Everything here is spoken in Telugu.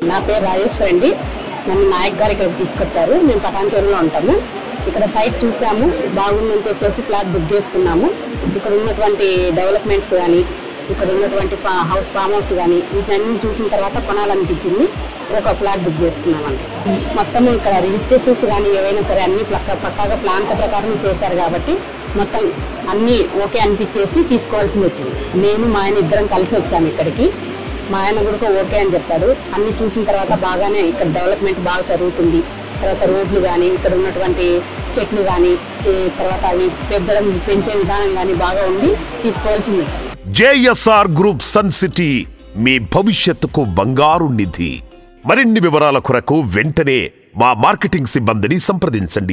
నా పేరు రాజేశ్వర్ అండి నన్ను నాయక్ గారు ఇక్కడికి తీసుకొచ్చారు మేము పటాన్చేరులో ఉంటాము ఇక్కడ సైట్ చూసాము బాగుందని చెప్పేసి ఫ్లాట్ బుక్ చేసుకున్నాము ఇక్కడ ఉన్నటువంటి డెవలప్మెంట్స్ కానీ ఇక్కడ ఉన్నటువంటి ఫా- హౌస్ ఫామ్ హౌస్ కానీ వీటన్ని చూసిన తర్వాత కొనాలనిపించింది ఒక ఫ్లాట్ బుక్ చేసుకున్నామండి మొత్తం ఇక్కడ రిజిస్ట్రేషన్స్ కానీ ఏవైనా సరే అన్ని పక్క పక్కాగా ప్లాన్ ప్రకారం చేశారు కాబట్టి మొత్తం అన్ని ఓకే అనిపించేసి తీసుకోవాల్సింది వచ్చింది నేను మా ఆయన ఇద్దరం కలిసి వచ్చాము ఇక్కడికి మా ఆయన కూడా ఓకే అని చెప్పాడు అన్ని చూసిన తర్వాత బాగానే ఇక్కడ డెవలప్మెంట్ బాగా జరుగుతుంది తర్వాత రోడ్లు కానీ ఇక్కడ ఉన్నటువంటి చెట్లు కానీ తర్వాత అవి పెద్దడం పెంచే విధానం కానీ బాగా ఉండి తీసుకోవాల్సింది వచ్చింది జేఎస్ఆర్ గ్రూప్ సన్ సిటీ మీ భవిష్యత్తుకు బంగారు నిధి మరిన్ని వివరాల కొరకు వెంటనే మా మార్కెటింగ్ సిబ్బందిని సంప్రదించండి